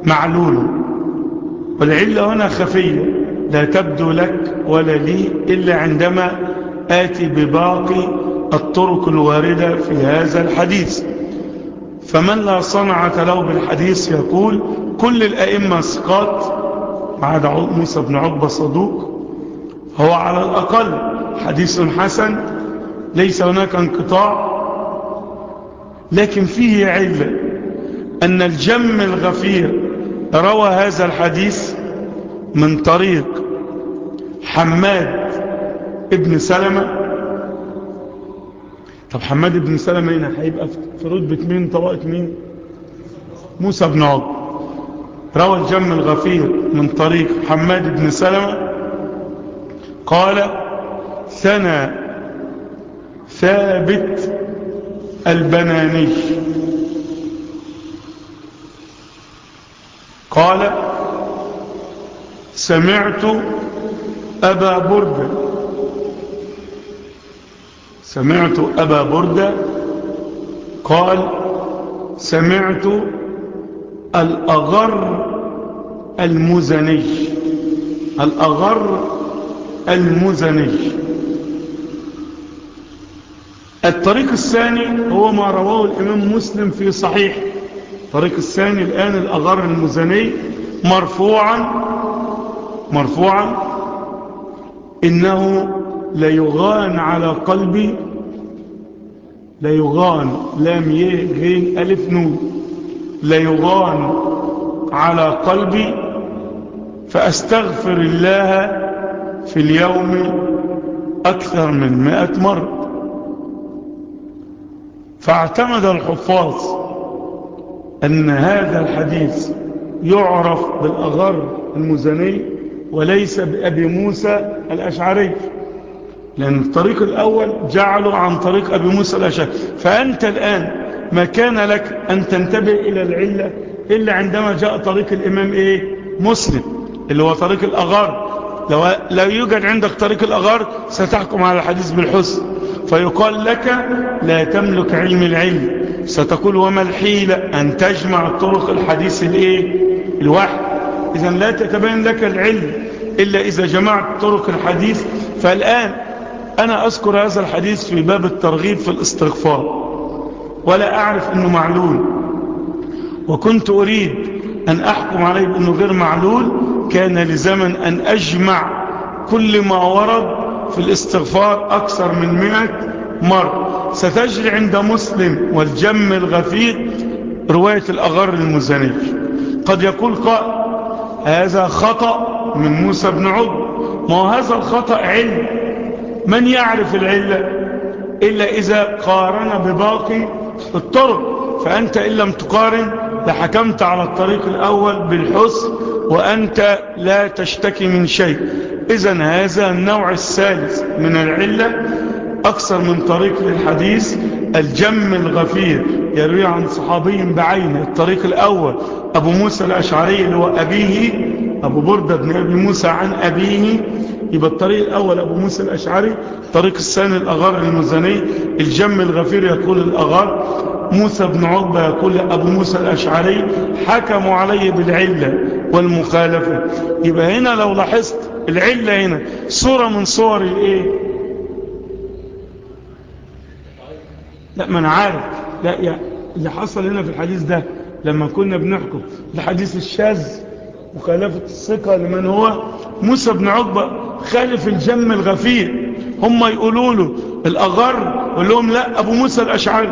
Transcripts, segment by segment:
معلول والعلة هنا خفية لا تبدو لك ولا لي إلا عندما آتي بباقي الطرق الواردة في هذا الحديث فمن لا صنعة له بالحديث يقول كل الأئمة ثقات ما عدا موسى بن عقبة صدوق هو على الأقل حديث حسن ليس هناك انقطاع لكن فيه علة أن الجم الغفير روى هذا الحديث من طريق حماد ابن سلمة طب حماد ابن سلمة هنا هيبقى في رتبة مين طبقة مين موسى بن عقب روى الجم الغفير من طريق حماد بن سلمة قال ثنى ثابت البناني قال سمعت أبا بردة سمعت أبا بردة قال سمعت الأغر المزني الأغر المزني الطريق الثاني هو ما رواه الإمام مسلم في صحيح الطريق الثاني الآن الأغر المزني مرفوعا مرفوعا إنه ليغان على قلبي ليغان لام يه غين ألف نون ليغان على قلبي فأستغفر الله في اليوم أكثر من مئة مرة فاعتمد الحفاظ أن هذا الحديث يعرف بالأغر المزني وليس بأبي موسى الأشعري لأن الطريق الأول جعله عن طريق أبي موسى الأشعري فأنت الآن ما كان لك أن تنتبه إلى العلة إلا عندما جاء طريق الإمام إيه مسلم اللي هو طريق الأغار لو لا يوجد عندك طريق الأغار ستحكم على الحديث بالحسن فيقال لك لا تملك علم العلم ستقول وما الحيلة أن تجمع طرق الحديث الإيه الواحد إذا لا تتبين لك العلم إلا إذا جمعت طرق الحديث فالآن أنا أذكر هذا الحديث في باب الترغيب في الاستغفار ولا أعرف أنه معلول وكنت أريد أن أحكم عليه بأنه غير معلول كان لزمن أن أجمع كل ما ورد في الاستغفار أكثر من مئة مرة ستجري عند مسلم والجم الغفير رواية الأغر المزني قد يقول قائل هذا خطأ من موسى بن عبد ما هو هذا الخطأ علم من يعرف العلة إلا إذا قارن بباقي الطرق فأنت إن لم تقارن لحكمت على الطريق الأول بالحسن وأنت لا تشتكي من شيء إذا هذا النوع الثالث من العلة أكثر من طريق للحديث الجم الغفير يروي عن صحابي بعينه الطريق الأول أبو موسى الأشعري اللي هو أبيه أبو بردة بن أبي موسى عن أبيه يبقى الطريق الأول أبو موسى الأشعري الطريق الثاني الأغار المزني الجم الغفير يقول الأغار موسى بن عقبة يقول أبو موسى الأشعري حكموا عليه بالعلة والمخالفة يبقى هنا لو لاحظت العلة هنا صورة من صور الايه لا ما انا عارف لا يا اللي حصل هنا في الحديث ده لما كنا بنحكم الحديث الشاذ مخالفة الثقة لمن هو موسى بن عقبة خالف الجم الغفير هم يقولوا له الأغر يقول لهم لا أبو موسى الأشعري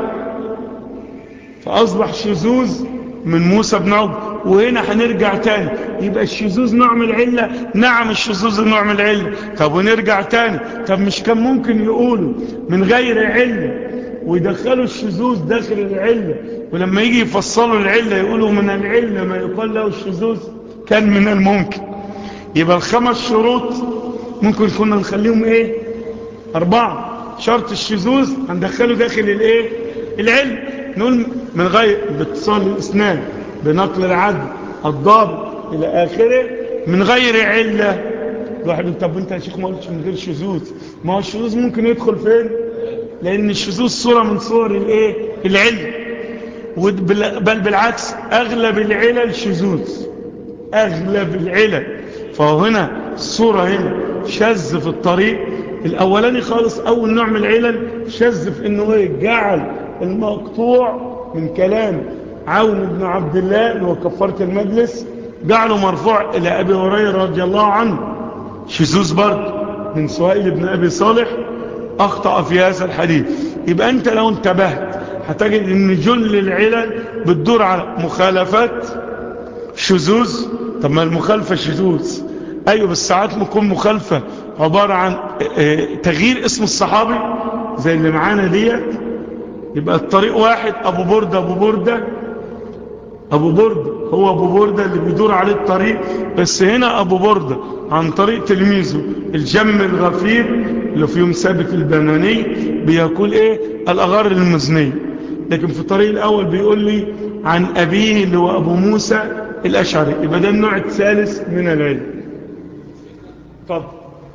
فأصبح شذوذ من موسى بن عقبة وهنا هنرجع تاني يبقى الشذوذ نوع من العلة نعم الشذوذ نوع من العلة طب ونرجع تاني طب مش كان ممكن يقولوا من غير علة ويدخلوا الشذوذ داخل العلة ولما يجي يفصلوا العلة يقولوا من العلة ما يقال له الشذوذ كان من الممكن يبقى الخمس شروط ممكن كنا نخليهم ايه اربعة شرط الشذوذ هندخله داخل الايه العلم نقول من غير باتصال الاسنان بنقل العدل الضابط الى اخره من غير علة الواحد طب انت يا شيخ ما قلتش من غير شذوذ ما هو الشذوذ ممكن يدخل فين لان الشذوذ صورة من صور الايه العلم بل بالعكس أغلب العلل شذوذ أغلب العلل فهو هنا الصورة هنا شذ في الطريق الأولاني خالص أول نوع من العلل شذ في أنه إيه جعل المقطوع من كلام عون بن عبد الله اللي هو كفارة المجلس جعله مرفوع إلى أبي هريرة رضي الله عنه شذوذ برضه من سهيل بن أبي صالح أخطأ في هذا الحديث يبقى أنت لو انتبهت هتجد أن جل العلل بتدور على مخالفات شذوذ طب ما المخالفة شذوذ أيوة بس ساعات ممكن مخالفة عبارة عن تغيير اسم الصحابي زي اللي معانا ديت يبقى الطريق واحد أبو بردة أبو بردة أبو بردة هو أبو بردة اللي بيدور عليه الطريق بس هنا أبو بردة عن طريق تلميذه الجم الغفير اللي في يوم ثابت البناني بيقول إيه الأغار المزنية لكن في الطريق الأول بيقول لي عن أبيه اللي هو أبو موسى الأشعري يبقى ده النوع الثالث من العلم طب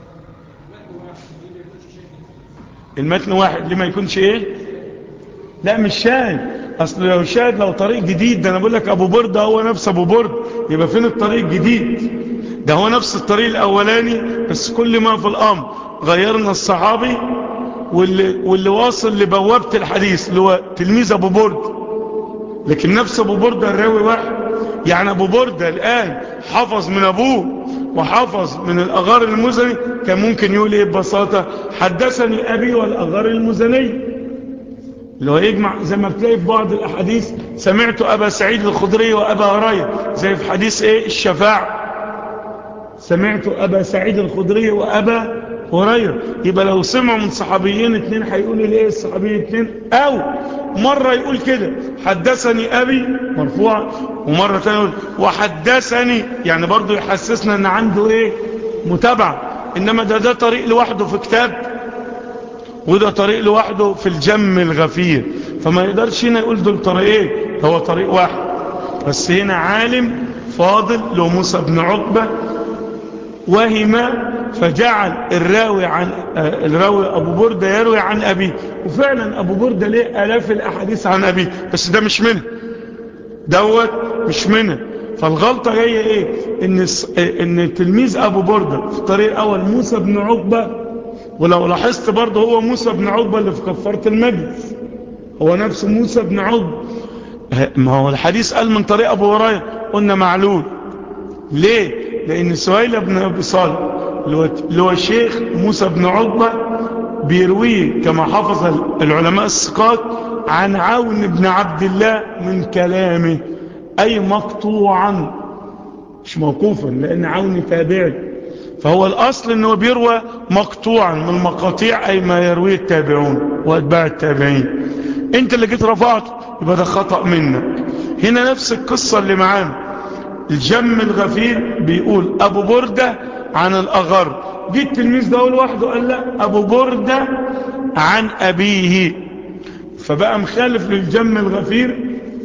المتن واحد ليه ما يكونش ايه لا مش شاهد اصل لو شاهد لو طريق جديد ده انا بقول لك ابو برده هو نفس ابو برد يبقى فين الطريق الجديد ده هو نفس الطريق الاولاني بس كل ما في الامر غيرنا الصحابي واللي, واللي واصل لبوابة الحديث اللي هو تلميذ ابو برد لكن نفس ابو برده الراوي واحد يعني ابو برده الان حفظ من ابوه وحفظ من الأغار المزني كان ممكن يقول إيه ببساطة حدثني أبي والأغار المزني اللي هو يجمع زي ما بتلاقي في بعض الأحاديث سمعت أبا سعيد الخضري وأبا هريرة زي في حديث إيه الشفاعة سمعت أبا سعيد الخضري وأبا هريرة يبقى لو سمعوا من صحابيين اتنين هيقولوا ليه الصحابيين اتنين أو مرة يقول كده حدثني أبي مرفوع ومرة تانية يقول وحدثني يعني برضو يحسسنا ان عنده ايه متابعة انما ده ده طريق لوحده في كتاب وده طريق لوحده في الجم الغفير فما يقدرش هنا يقول دول طريقين هو طريق واحد بس هنا عالم فاضل له موسى بن عقبة وهما فجعل الراوي عن الراوي أبو بردة يروي عن أبيه وفعلا أبو بردة ليه ألاف الأحاديث عن أبيه بس ده مش منه دوت مش منه فالغلطة جاية ايه ان, إن تلميذ ابو بردة في الطريق الاول موسى بن عقبة ولو لاحظت برضه هو موسى بن عقبة اللي في كفارة المجلس هو نفسه موسى بن عقبة ما هو الحديث قال من طريق ابو هريرة قلنا معلول ليه لان سهيل بن ابي صالح اللي هو الشيخ موسى بن عقبة بيرويه كما حفظ العلماء الثقات عن عون بن عبد الله من كلامه أي مقطوعا مش موقوفا لأن عون تابعي فهو الأصل أنه بيروى مقطوعا من المقاطيع أي ما يرويه التابعون وأتباع التابعين أنت اللي جيت رفعته يبقى ده خطأ منك هنا نفس القصة اللي معانا الجم الغفير بيقول أبو بردة عن الأغر جه التلميذ ده لوحده قال لا أبو بردة عن أبيه فبقى مخالف للجم الغفير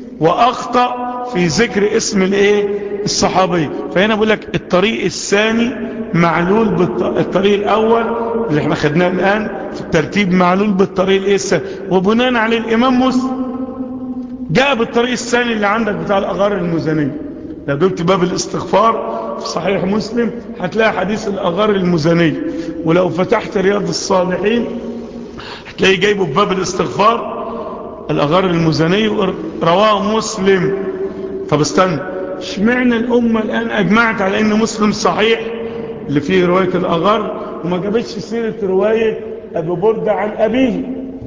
وأخطأ في ذكر اسم الايه الصحابي فهنا بقول لك الطريق الثاني معلول بالطريق الأول اللي احنا خدناه الآن في الترتيب معلول بالطريق الايه وبناء عليه الإمام مسلم جاء بالطريق الثاني اللي عندك بتاع الأغار المزنية لو جبت باب الاستغفار في صحيح مسلم هتلاقي حديث الأغار المزنية ولو فتحت رياض الصالحين هتلاقي جايبه في باب الاستغفار الأغار المزنية رواه مسلم طب استنى اشمعنى الأمة الآن أجمعت على أن مسلم صحيح اللي فيه رواية الأغار وما جابتش سيرة رواية أبو بردة عن أبيه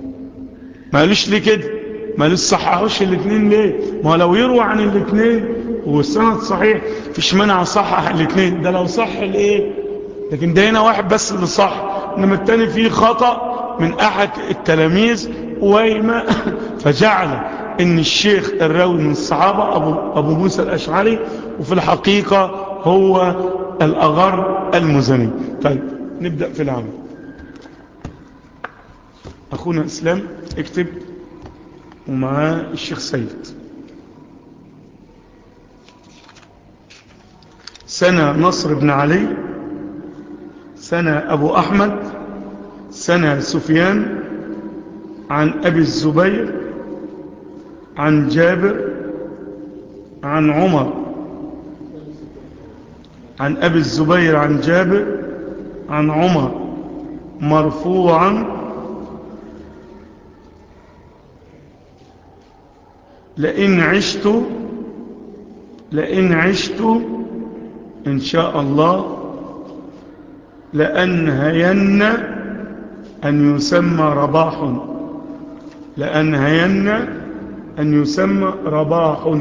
ما قالوش ليه كده ما قالوش صححوش الاثنين ليه ما لو يروى عن الاثنين والسند صحيح فيش منع صحح الاثنين ده لو صح الايه لكن ده هنا واحد بس اللي صح انما التاني فيه خطأ من احد التلاميذ ويما فجعل ان الشيخ الراوي من الصحابة أبو, أبو موسى الأشعري وفي الحقيقة هو الأغر المزني طيب نبدأ في العمل أخونا إسلام اكتب ومعاه الشيخ سيد سنة نصر بن علي سنة أبو أحمد سنة سفيان عن أبي الزبير عن جابر عن عمر عن أبي الزبير عن جابر عن عمر مرفوعا لئن عشت لئن عشت إن شاء الله لأنهين أن يسمى رباح لأنهين أن يسمى رباح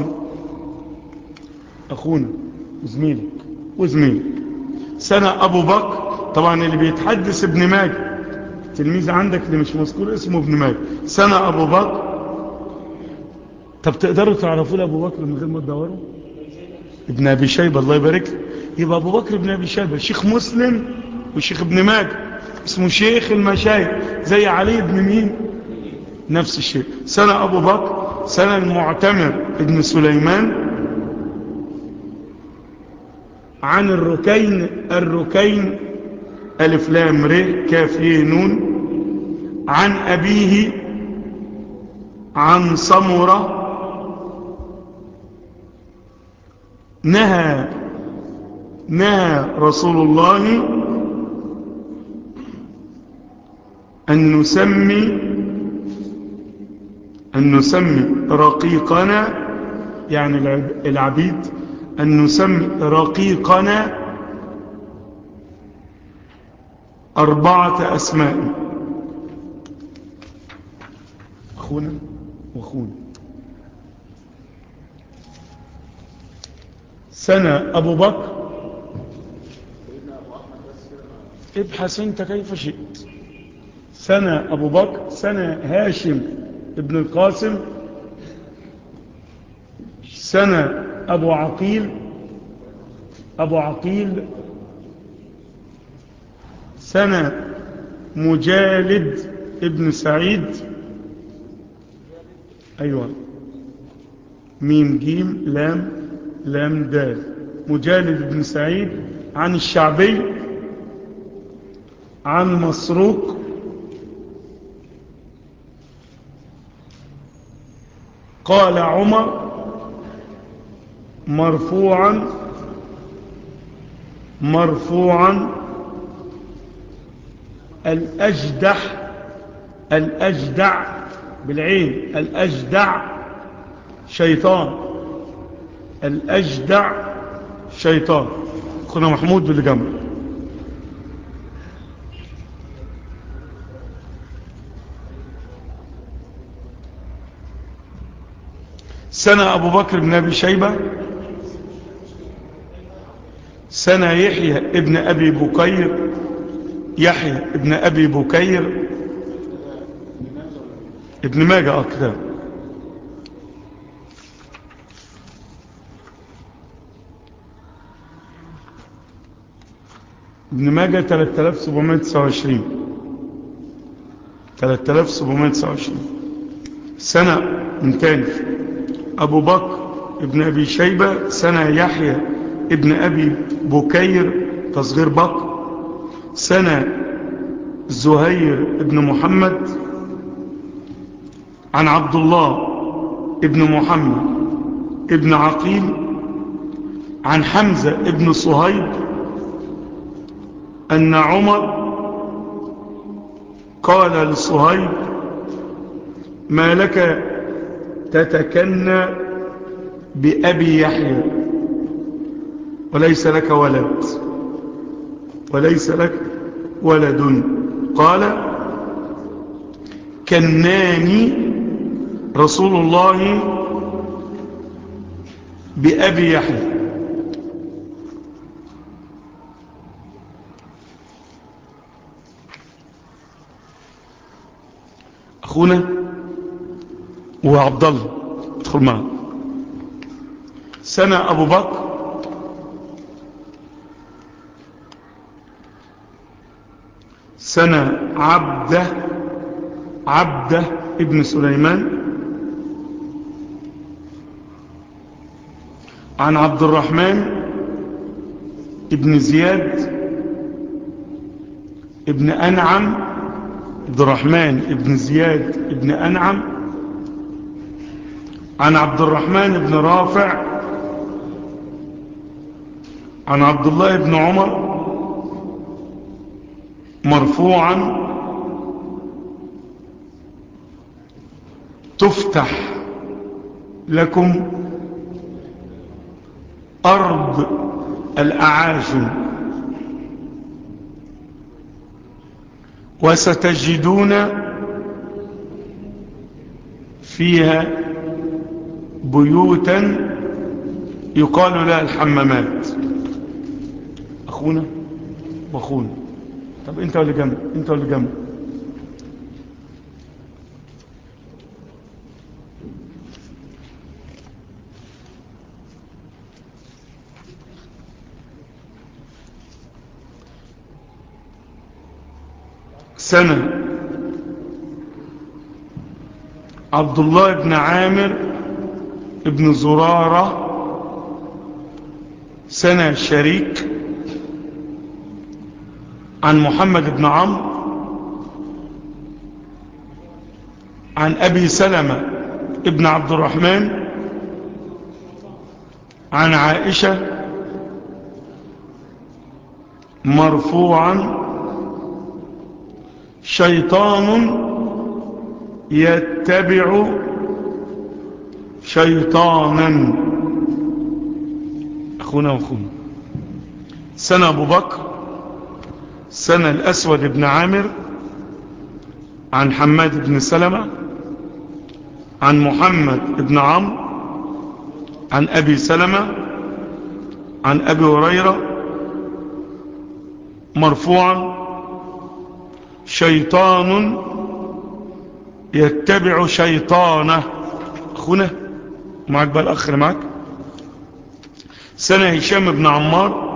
أخونا وزميلك وزميلك سنة أبو بكر طبعا اللي بيتحدث ابن ماجه تلميذ عندك اللي مش مذكور اسمه ابن ماجه سنة أبو بكر طب تقدروا تعرفوا أبو بكر من غير ما تدوروا ابن أبي شيبة الله يبارك له يبقى أبو بكر ابن أبي شيبة شيخ مسلم وشيخ ابن ماجه اسمه شيخ المشايخ زي علي بن مين نفس الشيء سنة أبو بكر سنة المعتمر ابن سليمان عن الركين الركين ألف لام ر كاف ي نون عن أبيه عن صمرة نهى نهى رسول الله أن نسمي أن نسمي رقيقنا يعني العبيد أن نسمي رقيقنا أربعة أسماء أخونا وأخونا سنة أبو بكر ابحث انت كيف شئت سنة أبو بكر سنة هاشم ابن القاسم سنة أبو عقيل أبو عقيل سنة مجالد ابن سعيد أيوة ميم جيم لام لام دال مجالد ابن سعيد عن الشعبي عن مسروق قال عمر مرفوعا مرفوعا الأجدح الأجدع بالعين الأجدع شيطان الأجدع شيطان أخونا محمود باللي جنبه سنة أبو بكر بن أبي شيبة سنة يحيى ابن أبي بكير يحيى ابن أبي بكير ابن ماجه أكثر ابن ماجه 3729 3729 سنة من تاني أبو بكر ابن أبي شيبة سنة يحيى ابن أبي بكير تصغير بكر سنة زهير ابن محمد عن عبد الله ابن محمد ابن عقيل عن حمزة ابن صهيب أن عمر قال لصهيب ما لك تتكنى بأبي يحيى وليس لك ولد وليس لك ولد قال كناني رسول الله بأبي يحيى أخونا وعبد الله ادخل معنا سنة أبو بكر سنة عبده عبده ابن سليمان عن عبد الرحمن ابن زياد ابن أنعم عبد الرحمن ابن زياد ابن أنعم عن عبد الرحمن بن رافع عن عبد الله بن عمر مرفوعا تفتح لكم أرض الأعاجم وستجدون فيها بيوتا يقال لها الحمامات أخونا وأخونا طب انت ولا جنب انت ولا جنب سنة عبد الله بن عامر ابن زرارة سنة شريك عن محمد بن عمرو عن أبي سلمة ابن عبد الرحمن عن عائشة مرفوعا شيطان يتبع شيطانا أخونا وأخونا سنة أبو بكر سنة الأسود بن عامر عن حماد بن سلمة عن محمد بن عمرو عن أبي سلمة عن أبي هريرة مرفوعا شيطان يتبع شيطانه أخونا معك بقى الأخ معك سنة هشام بن عمار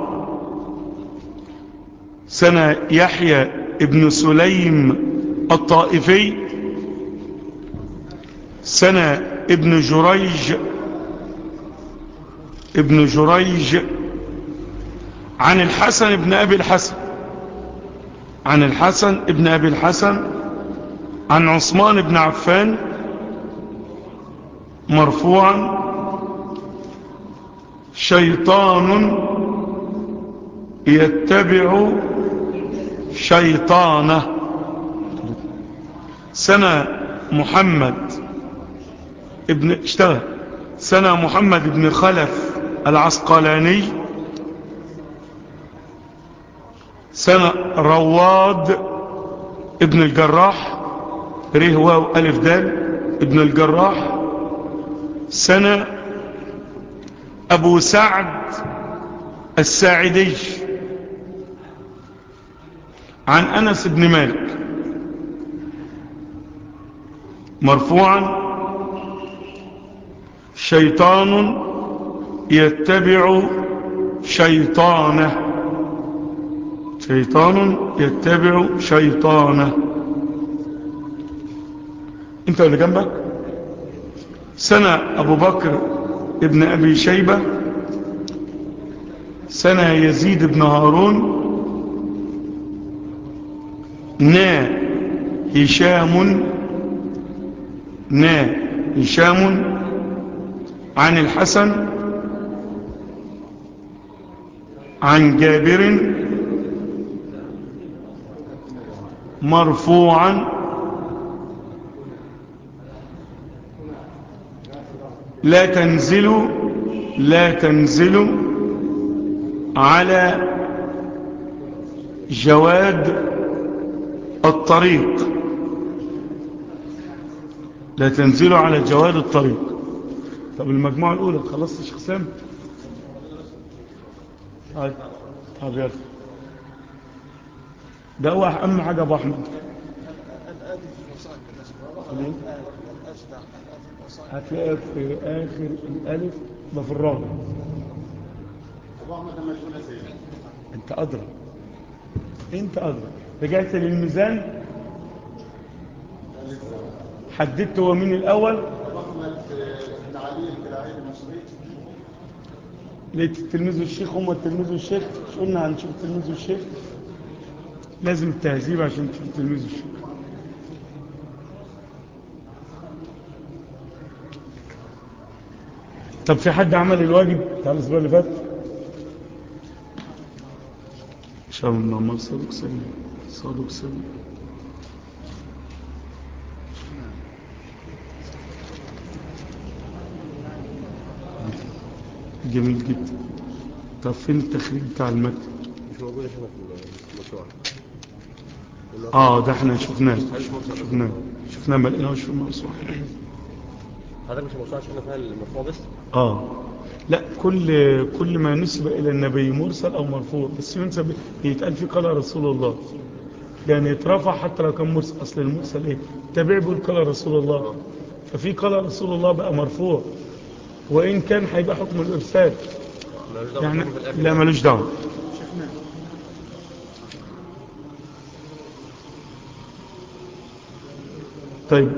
سنة يحيى ابن سليم الطائفي سنة ابن جريج ابن جريج عن الحسن ابن أبي الحسن عن الحسن ابن أبي الحسن عن عثمان بن عفان مرفوعا شيطان يتبع شيطانه سنة محمد ابن اشتغل سنة محمد بن خلف العسقلاني سنة رواد ابن الجراح ريه واو ألف دال ابن الجراح سنة أبو سعد الساعدي عن أنس بن مالك مرفوعا شيطان يتبع شيطانه شيطان يتبع شيطانه انت اللي جنبك سنة أبو بكر ابن أبي شيبة سنة يزيد بن هارون نا هشام نا هشام عن الحسن عن جابر مرفوعا لا تنزلوا لا تنزلوا على جواد الطريق لا تنزلوا على جواد الطريق طب المجموعة الأولى خلصت شيخ سام هاي أبيض ده هو أهم حاجة أبو أحمد هتلاقي في آخر الألف ده في الرابع انت أدرى انت أدرى رجعت للميزان حددت هو مين الأول لقيت التلميذ والشيخ هم التلميذ والشيخ مش قلنا هنشوف التلميذ والشيخ لازم التهذيب عشان تشوف التلميذ والشيخ طب في حد عمل الواجب بتاع الاسبوع اللي فات ان شاء الله اللهم صادق سليم صادق سليم جميل جدا طب فين التخريج بتاع المتن مش موجود هنا في المشروع اه ده احنا شفناه شفناه شفناه ما لقيناهوش في الموسوعه هذا مش المشروع شفنا فيها المرفوع بس اه لا كل كل ما نسب الى النبي مرسل او مرفوع بس ينسب يتقال فيه قال رسول الله يعني يترفع حتى لو كان مرسل اصل المرسل ايه تابع بيقول قال رسول الله ففي قال رسول الله بقى مرفوع وان كان هيبقى حكم الارسال مالوش دعوة يعني بالحكم في الآخر. لا ملوش دعوه طيب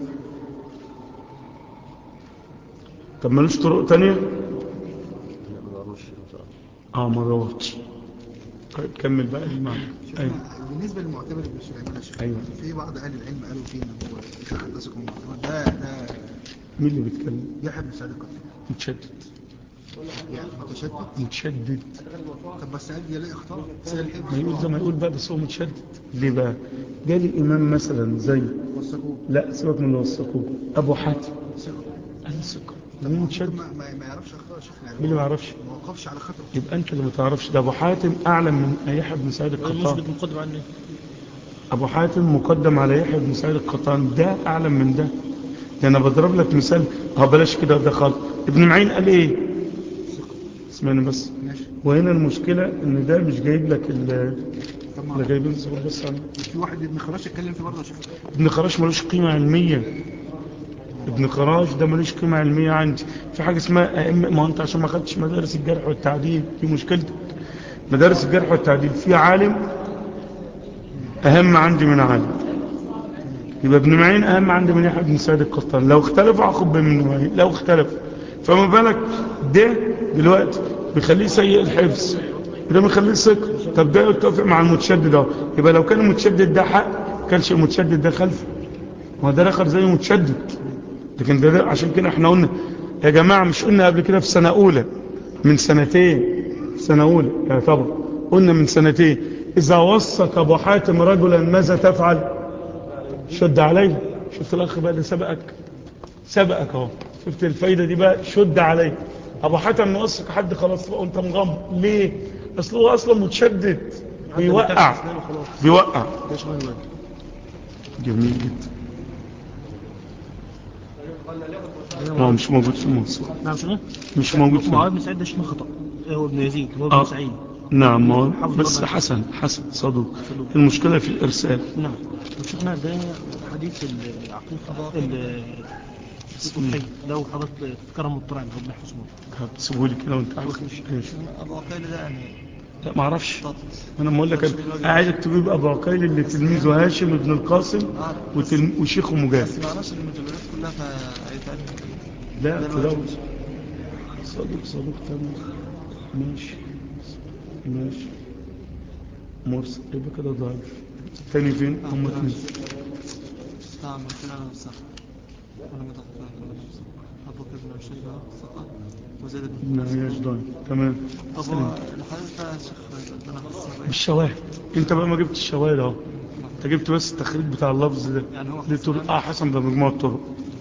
طب ملوش طرق تانية لا، ما دورناش فيه بصراحة. اه ما دورتش طيب كمل بقى المعنى ايوه شفنا بالنسبة للمعتمد ابن سليمان يا شيخ أيوة. في بعض أهل العلم قالوا فيه إن هو يتحدثكم المعتمد ده ده مين اللي بيتكلم يحيى بن سعيد القطري متشدد يعني متشدد متشدد طب بس قال يلاقي أخطاء سيد الحفظ ما يقول زي ما يقول بقى بس هو متشدد ليه بقى جالي امام مثلا زي وثقوه لا سيبك من اللي وثقوه ابو حاتم ثقة قال ثقه طب مين ما متشدد ما, ما, ما يعرفش أخطاء يا شيخ يعني مين اللي ما يعرفش ما وقفش على خطأ يبقى انت اللي ما تعرفش ده ابو حاتم اعلم من يحيى بن سعيد القطان المثبت مقدم عنه ابو حاتم مقدم على يحيى بن سعيد القطان ده اعلم من ده ده انا بضرب لك مثال اه بلاش كده ده خالص ابن معين قال ايه اسمعني بس ماشي وهنا المشكلة ان ده مش جايب لك ال طب اللي ما جايبين صور بس عنه في واحد ابن خراش اتكلم فيه برضه يا شيخ ابن خراش ملوش قيمة علمية ابن خراش ده ملوش قيمة علمية عندي في حاجة اسمها أئمة ما انت عشان ما خدتش مدارس الجرح والتعديل دي مشكلتك مدارس الجرح والتعديل في عالم أهم عندي من عالم يبقى ابن معين أهم عندي من يحيى بن سعيد القطان لو اختلفوا هاخد بابن معين لو اختلفوا فما بالك ده دلوقتي بيخليه سيء الحفظ وده بيخليه ثقة طب ده يتفق مع المتشدد اهو يبقى لو كان المتشدد ده حق كانش المتشدد ده خلفه ما ده الاخر زي متشدد لكن ده, ده عشان كده احنا قلنا يا جماعة مش قلنا قبل كده في سنة اولى من سنتين سنة اولى يا طبعا قلنا من سنتين اذا وثق ابو حاتم رجلا ماذا تفعل شد عليه شفت الاخ بقى اللي سبقك سبقك اهو شفت الفايدة دي بقى شد عليه ابو حاتم موثق حد خلاص بقى وانت مغمض ليه اصل هو اصلا متشدد بيوقع بيوقع ده شمال الواد جميل جدا ما هو مش موجود في الموضوع نعم شنو؟ مش موجود في معاذ بن سعيد ده شنو خطأ هو ابن يزيد هو ابن آه. سعيد نعم ما هو حافظ بس برضه. حسن حسن صدوق صدوق. المشكلة في الإرسال نعم وشفنا ده حديث العقيقة ال- الحي لو حضرتك تكرم الطرع اللي هو ابن حسنون هتسيبه لي كده وانت عاوز ماشي. أبو عقيل ده يعني لا ما اعرفش انا بقول لك أنا عايزك تجيب ابو عقيل اللي تلميذه هاشم ابن القاسم وتلم... وشيخه مجاهد ما أعرفش المجلدات كلها فهيتعلم لا ده تدور الواجب. صدوق صدوق تمام ماشي ماشي مرسل يبقى كده ضعيف تاني فين هم اتنين استعمل كلام الصح أنا ما تخطى أبو كذا بن شيبة ثقة وزيد بن ما هياش ضعيف تمام طب سلام. هو الحديث ده يا شيخ ربنا خصنا بالشواهد انت بقى ما جبت الشواهد اهو انت جبت بس التخريج بتاع اللفظ ده يعني هو دي طرق اه حسن بمجموعة طرق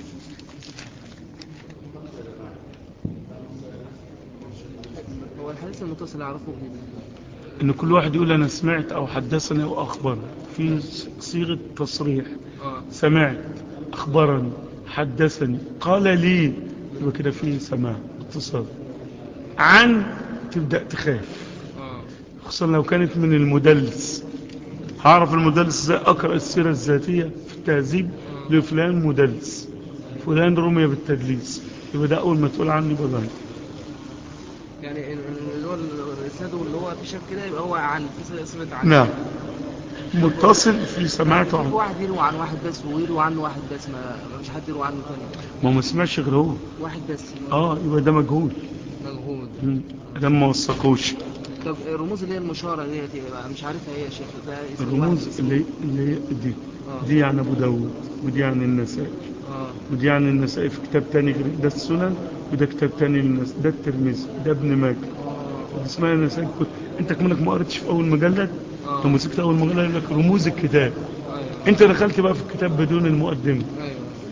هو الحديث المتصل اعرفه ان كل واحد يقول انا سمعت او حدثني او اخبرني في صيغة تصريح اه سمعت اخبرني حدثني قال لي يبقى كده في سماع اتصال عن تبدأ تخاف اه خصوصا لو كانت من المدلس هعرف المدلس ازاي اقرا السيره الذاتيه في التهذيب لفلان مدلس فلان رمي بالتدليس يبقى ده اول ما تقول عني بضايق يعني ال- ال- اللي هو الاسناد اللي هو في شك كده يبقى هو عن في اسمه عن نعم متصل في سماعته في عنه واحد يروي عن واحد بس ويروي عنه واحد بس ما مش حد يروي عنه تاني ما هو ما سمعش غير هو واحد بس اه يبقى ده مجهول مجهود مم. ده ما وثقوش طب الرموز اللي هي المشارة ديت يبقى مش عارفها هي يا شيخ ده اسم واحد الرموز بس. اللي اللي هي دي آه. دي يعني ابو داود ودي يعني النسائي اه ودي يعني النسائي في كتاب تاني غير ده السنن وده كتاب تاني للناس ده الترمذي ده ابن ماجه ودي اسمها النسائي كنت انت كمانك ما قريتش في اول مجلد آه. لو مسكت اول مجلد يقول لك رموز الكتاب ايوه انت دخلت بقى في الكتاب بدون المقدمه ايوه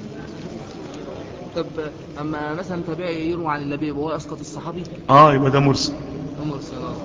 طب اما مثلا تابعي يروى عن النبي وهو اسقط الصحابي اه يبقى ده مرسل عمر سلام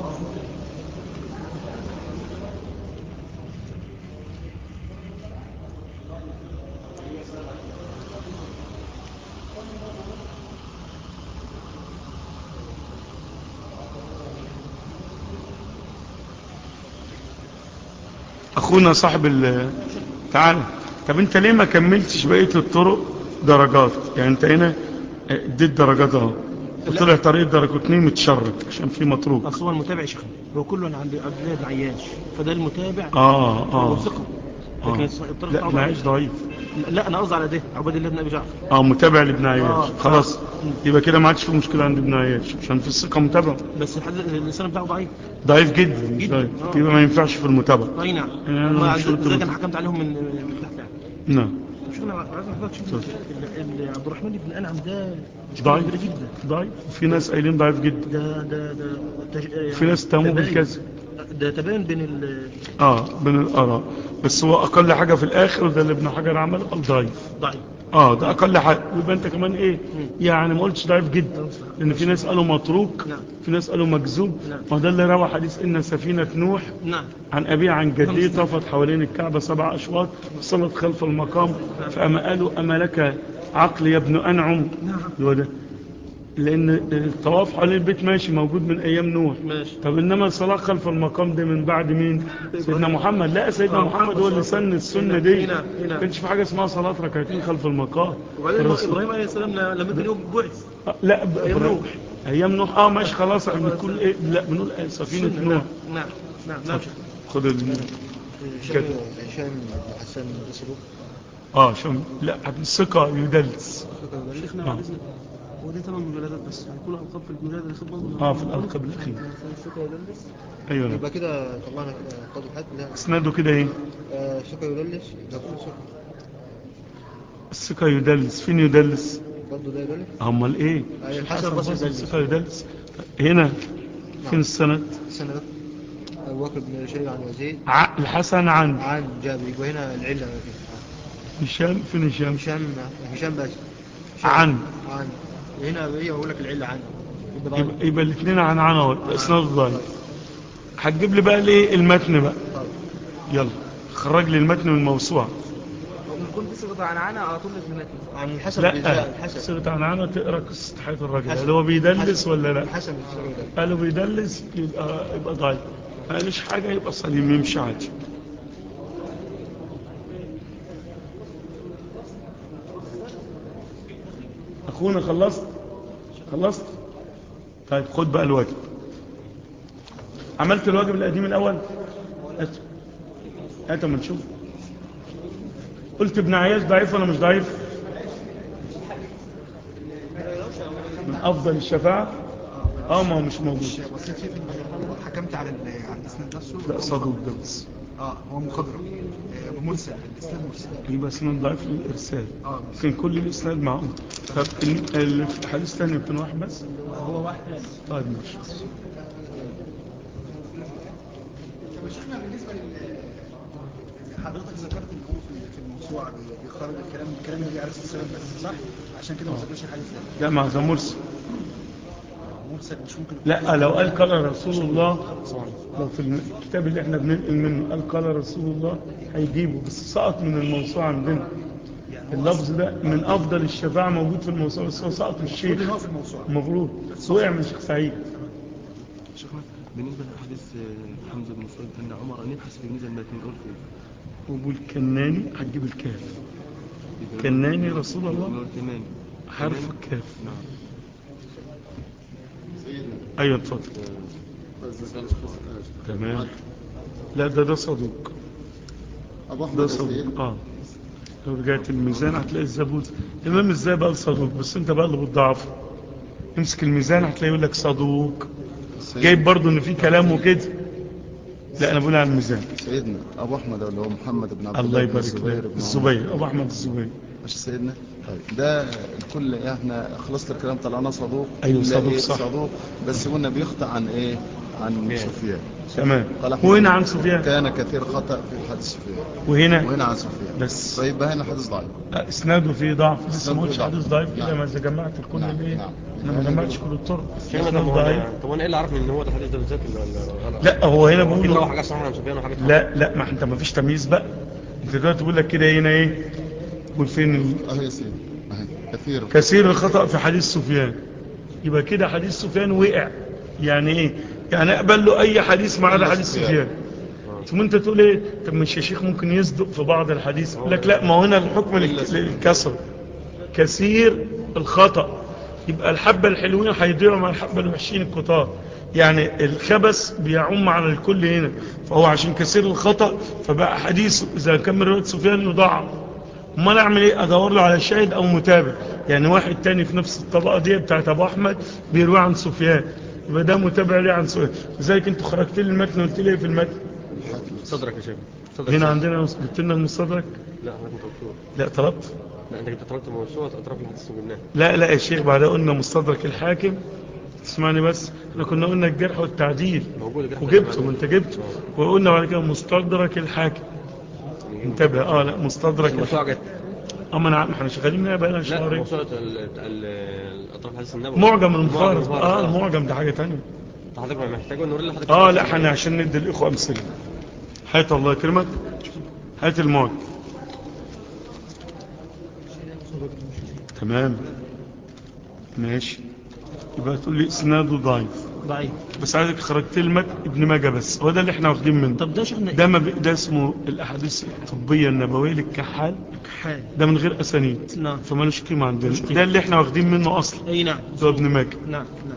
اخونا صاحب ال تعالى طب انت ليه ما كملتش بقيه الطرق درجات يعني انت هنا اديت درجات اهو وطلع طريق درجه اتنين متشرد عشان في مطروق اصل هو المتابع يا شيخنا هو كله عند عبد الله بن عياش فده المتابع اه هو اه ثقه آه. لكن الطريق لا بتاعه ابن عيش ضعيف لا انا قصدي على ده عباد الله بن ابي جعفر اه متابع لابن عياش آه. خلاص آه. يبقى كده ما عادش في مشكله عند ابن عياش عشان في الثقه متابع بس الحديث اللسان بتاعه ضعيف ضعيف جدا مش جداً. ضعيف آه. يبقى ما ينفعش في المتابعه اي نعم يعني أنا ما مش قلت زي له. كان حكمت عليهم من من تحت يعني نعم طب شوفنا عايز حضرتك شوف ال- ال- عبد الرحمن بن انعم ده مش ضعيف كبير جدا ضعيف في ناس قايلين ضعيف جدا ده ده ده تج... يعني في ناس اتهموه تباين. بالكذب. ده تباين بين ال اه بين الاراء بس هو اقل حاجه في الاخر وده اللي ابن حجر عمله قال ضعيف ضعيف اه ده اقل حاجه يبقى انت كمان ايه يعني ما قلتش ضعيف جدا لان في ناس قالوا متروك نعم. في ناس قالوا مكذوب نعم. ما ده اللي روى حديث ان سفينه نوح نعم عن أبيه عن جديه طافت حوالين الكعبة سبع أشواط صلت خلف المقام فأما قالوا أما لك عقل يا ابن أنعم نعم. اللي هو ده لأن الطواف حوالين البيت ماشي موجود من أيام نوح ماشي طب إنما الصلاة خلف المقام ده من بعد مين سيدنا محمد لا سيدنا آه، محمد هو اللي سن السنة دي هنا- هنا. ما كانش في حاجة اسمها صلاة ركعتين خلف المقام وبعدين الرسول- ابراهيم عليه السلام لما كان يوم بعث آه، لا ب- أيام نوح. أيام نوح اه ماشي خلاص احنا بنقول ايه لا بنقول إيه؟ سفينة سنة. نوح نعم نعم نعم شيخ. خد ال... هشام هشام بن حسان الاسرو اه شو لا الثقة يدلس شيخنا آه. بعد اذنك هو دي ثمان مجلدات بس يعني كل القاب في المجلد اللي خد برضه اه في الألقاب الأخيرة الثقه يدلس ايوه نعم. يبقى كده طلعنا كده قاضي حد لا اسناده كده ايه آه، ثقة يدلس ده كله ثقة الثقة يدلس فين يدلس برضه ده يدلس امال ايه آه، الحسن البصري يدلس الثقة يدلس هنا فين السند السنة ده أبو بكر بن شيبة عن يزيد ع- الحسن عن عن جابر يبقى هنا العلة ما فيه. هشام فين هشام هشام هشام بس هشام. عن عن هنا هي بقول لك العلة عن يبقى ضعيف. يبقى, يبقى الاثنين عن عن اهو اسناد ضعيف هتجيب لي بقى الايه المتن بقى طيب. يلا خرج لي المتن من الموسوعة يكون في صيغه عن عنا على طول في المتن عن الحسن لا بن الحسن صيغة عن عن تقرا قصة حياة الراجل الحسن. هل هو بيدلس الحسن. ولا لا الحسن بن سعود قالوا بيدلس يبقى يبقى ضعيف ما قالوش حاجة يبقى سليم يمشي عادي أخونا خلصت خلصت طيب خد بقى الواجب عملت الواجب القديم الأول هات هات اما نشوف قلت ابن عياش ضعيف ولا مش ضعيف من أفضل الشفاعة اه ما هو مش موجود بصيت فيه في الموضوع حكمت على ال- على الاسناد نفسه لا صدوق ده بس اه هو مخضرم آه، مرسل الاسناد مرسل يبقى اسناد ضعيف للإرسال اه لكن كل الإسناد معقول طب ال- ال- في الحديث الثاني يكون واحد بس هو واحد طيب ماشي شيخنا بالنسبه لل حضرتك ذكرت ان هو في في الموسوعه بي- بيخرج الكلام الكلام اللي على السلام بس صح عشان كده ما ذكرش الحديث ده لا ما ده مرسل مرسل مش ممكن لا لو قال قال رسول الله لو في الكتاب اللي احنا بننقل منه قال قال رسول الله هيجيبه بس سقط من الموسوعة عندنا اللفظ ده من أفضل الشفاعة موجود في الموسوعة بس هو سقط من الشيخ المفروض ان هو في الموسوعه المفروض وقع من الشيخ سعيد شيخنا بالنسبة لحديث آه، حمزة بن سعيد أن عمر نبحث في ميزان المتن نقول فيه وبقول كناني هتجيب الكاف يبقى كناني رسول الله نقول كمان حرف كمان؟ الكاف نعم ايوه اتفضل تمام لا ده ده صدوق أبو أحمد ده السيد صدوق اه لو رجعت الميزان هتلاقي الزبوت الامام ازاي بقى صدوق بس انت بقى اللي بتضعفه امسك الميزان هتلاقي يقول لك صدوق السيد- جايب برضه ان في كلام وكده لا انا بقول على الميزان سيدنا أبو أحمد اللي هو محمد بن عبد الله الله بن يبارك الزبير لك بن عمر. الزبير ابو احمد الزبير مش سيدنا طيب ده الكل احنا خلصت الكلام طلعنا صدوق أيوة، لا صدوق إيه؟ صح. صدوق بس قلنا بيخطئ عن ايه عن سفيان تمام قال أحمد وهنا عن سفيان كان كثير خطأ في حديث سفيان وهنا وهنا عن سفيان بس. طيب بقى هنا حديث ضعيف اسناده فيه ضعف بس إسناده ما قلتش فيه ضعف. حديث ضعيف الا نعم. ما اذا جمعت الكل نعم، الايه نعم. انا ما جمعتش كل الطرق شيخنا اسناد طب هو ضعيف أنا- طب انا ايه اللي عرفني ان هو ده الحديث ده بالذات ولا ولا غلط؟ لا هو هنا هو اكيد بيقول هو حاجه صح عن سفيان وحاجه لا لا ما انت ما فيش تمييز بقى انت دلوقتي بقول لك كده هنا ايه قول فين ال... اهي يا سيدي اهي كثير كثير الخطأ في حديث سفيان يبقى كده حديث سفيان وقع يعني ايه يعني اقبل له اي حديث ما عدا إلا حديث سفيان. سفيان ثم انت تقول ايه طب مش يا شيخ ممكن يصدق في بعض الحديث يقول لك لا ما هو هنا الحكم للك- للكسر كثير الخطأ يبقى الحبة الحلوين هيضيعوا مع الحبة الوحشين الكتار يعني الخبث بيعم على الكل هنا فهو عشان كثير الخطأ فبقى حديثه إذا كان من رواية سفيان يضاعف امال اعمل ايه ادور له على شاهد او متابع يعني واحد تاني في نفس الطبقه دي بتاعت ابو احمد بيروي عن سفيان يبقى ده متابع ليه عن سفيان لذلك انتوا خرجت لي المتن قلت لي ايه في المتن صدرك يا شيخ صدرك هنا صح. عندنا جبت لنا المستدرك لا حضرتك انت قلت لا طلبت لا انت كنت طلبت موسوعه اطراف الحديث وجبناها لا لا يا شيخ بعد قلنا مستدرك الحاكم اسمعني بس احنا كنا قلنا الجرح والتعديل موجوده كده وجبته وانت جبته وقلنا بعد كده مستدرك الحاكم انتبه اه لا مستدرك الموسوعه الحاكم جت اما انا احنا شغالين منها بقى لنا لا شهرين موسوعه ال- ال- الاطراف الحديث النبوي معجم المفارق اه اه المعجم ده حاجه تانية حضرتك ما محتاجه نوري لحضرتك اه لا احنا عشان ندي الاخوه امثله هات الله يكرمك هات المعجم تمام ماشي يبقى تقول لي اسناده ضعيف ضعيف بس عايزك خرجت لي المتن ابن ماجه بس هو ده اللي احنا واخدين منه طب ده شيخنا ده ما بي- ده اسمه الاحاديث الطبيه النبويه للكحال حال ده من غير اسانيد نعم فمالوش قيمه عندنا مش قيمة. ده اللي احنا واخدين منه اصلا اي نعم ده ابن ماجه نعم نعم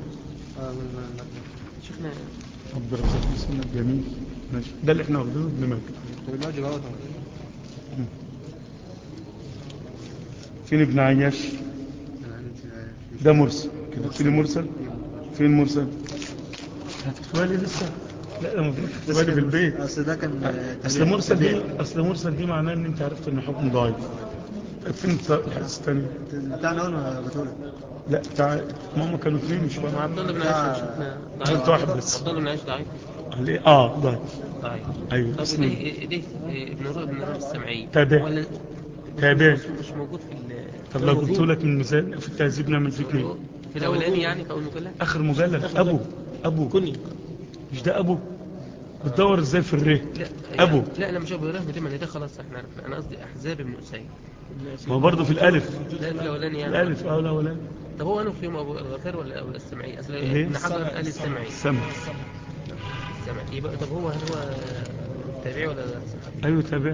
شيخنا رب رزقك بسم الله جميل ماشي ده اللي احنا واخدينه ابن ماجه طب الواجب اهو فين ابن عياش ده مرسل كده فين مرسل فين مرسل هتكتبها لي لسه لا ده المفروض تكتبها لي في البيت اصل ده كان اصل مرسل دي اصل مرسل دي معناه ان انت عرفت ان حكم ضعيف طيب فين الحديث الثاني بتاعنا اول ما بتقول لا تعال ماما كانوا اثنين مش واحد عبد الله بن عائشه شيخنا قلت واحد بس عبد الله بن عائشه ضعيف ليه اه ضعيف ضعيف ايوه طب بسم ليه الله ليه إيه، ابن رؤى ابن رؤى السمعي تابع. ولا تابع. مش مش موجود في ال طب لو قلت لك من ميزان في التهذيب نعمل فيك ايه في الاولاني يعني في اول مجلد اخر مجلد ابو ابو كني مش ده ابو بتدور ازاي في الريه لا أبو. لا لا مش ابو هريره دي ما ده خلاص احنا عرفنا انا قصدي احزاب ابن اسيد ما هو برضه في الالف لا في الاولاني يعني الالف اه الاولاني طب هو انه فيهم ابو الغفار ولا ولا السمعي اصل إيه؟ ابن حجر قال السمعي سمع السمعي يبقى طب هو هل هو تابعي ولا ايوه تابع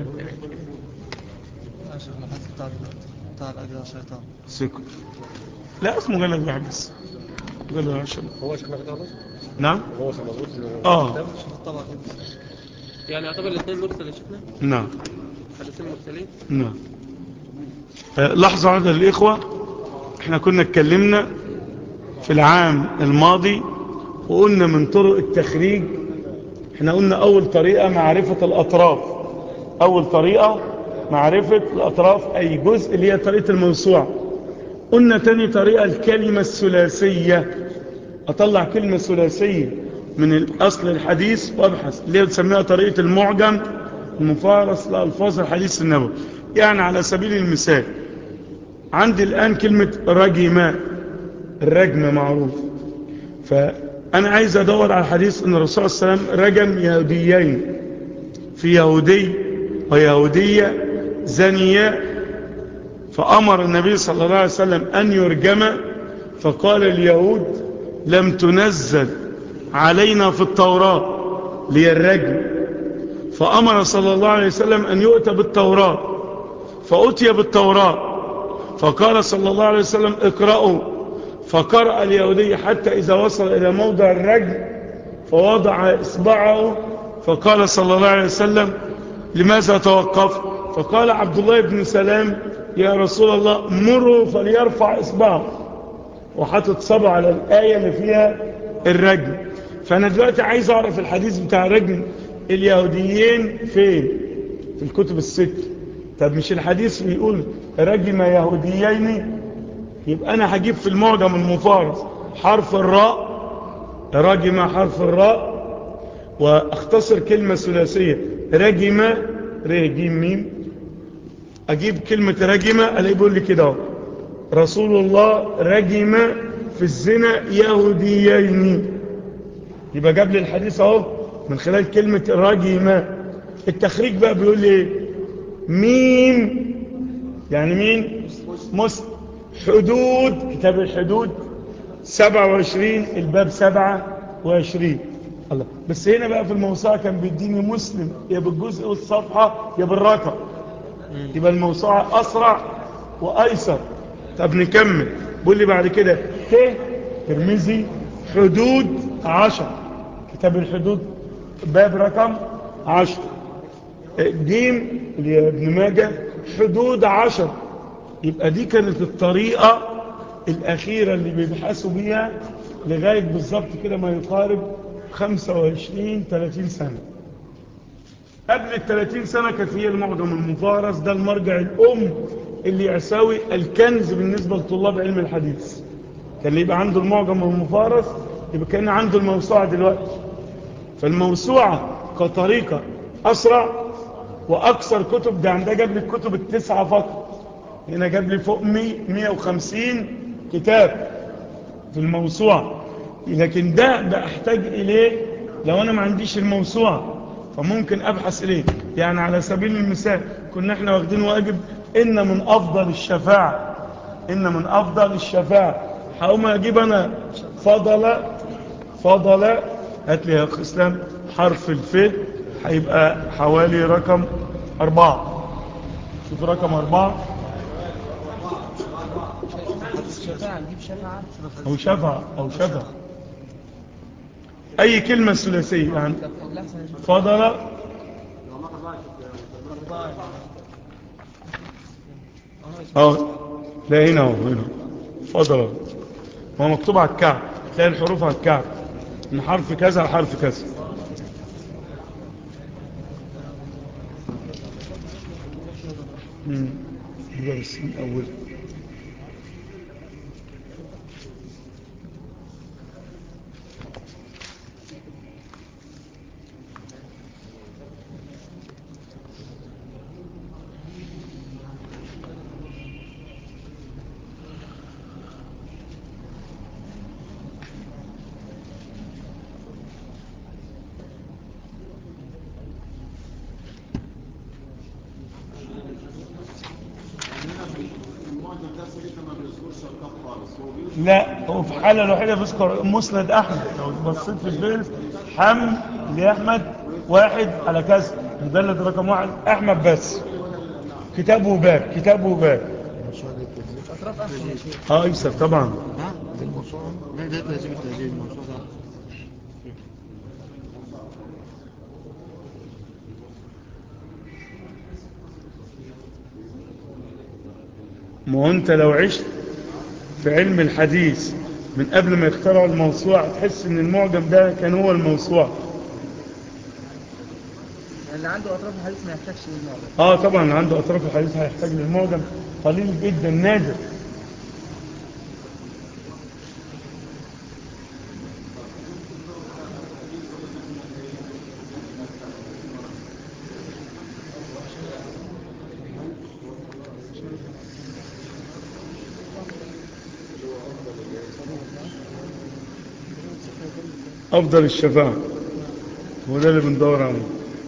يا شيخ الحديث بتاع بتاع الاجر الشيطان سكت لا اسمه مجلد واحد بس مجلد واحد عشان هو شيخنا كده خلاص نعم هو مظبوط اه طبعا يعني يعتبر الاثنين مرسل يا شيخنا نعم حديثين مرسلين نعم آه، لحظة عدد الإخوة احنا كنا اتكلمنا في العام الماضي وقلنا من طرق التخريج احنا قلنا أول طريقة معرفة الأطراف أول طريقة معرفة الأطراف أي جزء اللي هي طريقة الموسوعة قلنا تاني طريقة الكلمة الثلاثية أطلع كلمة ثلاثية من الأصل الحديث وأبحث اللي هي بتسميها طريقة المعجم المفارس لألفاظ الحديث النبوي يعني على سبيل المثال عندي الآن كلمة رجم الرجم معروف فأنا عايز أدور على حديث أن الرسول صلى الله عليه وسلم رجم يهوديين في يهودي ويهودية زنياء فأمر النبي صلى الله عليه وسلم أن يرجم فقال اليهود لم تنزل علينا في التوراة ليرجم فأمر صلى الله عليه وسلم أن يؤتى بالتوراة فأتي بالتوراة فقال صلى الله عليه وسلم اقرأوا فقرأ اليهودي حتى إذا وصل إلى موضع الرجم فوضع إصبعه فقال صلى الله عليه وسلم لماذا توقف فقال عبد الله بن سلام يا رسول الله مروا فليرفع إصبعه وحطت صبع على الآية اللي فيها الرجم فأنا دلوقتي عايز أعرف الحديث بتاع رجم اليهوديين فين في الكتب الست طب مش الحديث بيقول رجم يهوديين يبقى انا هجيب في المعجم المفارس حرف الراء رجم حرف الراء واختصر كلمة ثلاثية رجم ر جيم ميم اجيب كلمة رجم الاقي بيقول لي كده اهو. رسول الله رجم في الزنا يهوديين يبقى جاب لي الحديث اهو من خلال كلمة رجم التخريج بقى بيقول لي ايه ميم يعني مين مسلم حدود كتاب الحدود 27 الباب 27 الله بس هنا بقى في الموسوعة كان بيديني مسلم يا بالجزء والصفحة يا بالرقم يبقى الموسوعة أسرع وأيسر طب نكمل بيقول لي بعد كده ت ترمزي حدود عشر كتاب الحدود باب رقم عشر جيم اللي هي ابن ماجه حدود عشر يبقى دي كانت الطريقة الأخيرة اللي بيبحثوا بيها لغاية بالظبط كده ما يقارب 25 30 سنة قبل ال 30 سنة كانت هي المعجم المفارس ده المرجع الأم اللي يساوي الكنز بالنسبة لطلاب علم الحديث كان اللي يبقى عنده المعجم المفارس يبقى كان عنده الموسوعة دلوقتي فالموسوعة كطريقة أسرع وأكثر كتب ده عندها جاب لي الكتب التسعة فقط هنا جاب لي فوق 100 150 كتاب في الموسوعة لكن ده بأحتاج إليه لو أنا ما عنديش الموسوعة فممكن أبحث إليه يعني على سبيل المثال كنا احنا واخدين واجب إن من أفضل الشفاعة إن من أفضل الشفاعة هقوم أجيب أنا فضل فضل هات لي يا أخ إسلام حرف الف هيبقى حوالي رقم أربعة شوف رقم أربعة أو شفع أو شفع أي كلمة ثلاثية يعني فضل أو لا هنا هو هنا فضل هو مكتوب على الكعب تلاقي الحروف على الكعب من حرف كذا لحرف كذا امم يبقى بس من أول لا هو في الحالة الوحيدة بيذكر مسند أحمد لو بصيت في الفيلم حم لأحمد واحد على كذا مجلد رقم واحد أحمد بس كتاب وباب كتاب وباب اه يكسب طبعا لا ده لازم التهذيب الموضوع ده ما هو انت لو عشت في علم الحديث من قبل ما يخترعوا الموسوعة تحس ان المعجم ده كان هو الموسوعة اللي عنده اطراف الحديث ما يحتاجش للمعجم اه طبعا اللي عنده اطراف الحديث هيحتاج للمعجم قليل جدا نادر افضل الشفاعة هو ده اللي بندور عليه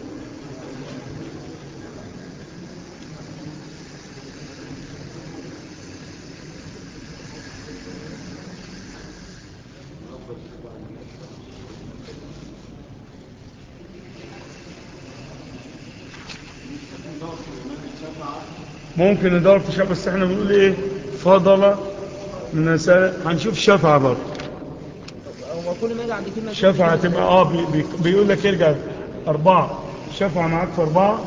ممكن ندور في شفاعة بس احنا بنقول ايه فضل من النساء هنشوف شفاعة برضه هو كل ما يجي عند كلمه شفعة تبقى اه بي بي بيقول لك ارجع أربعة شفعة معاك في أربعة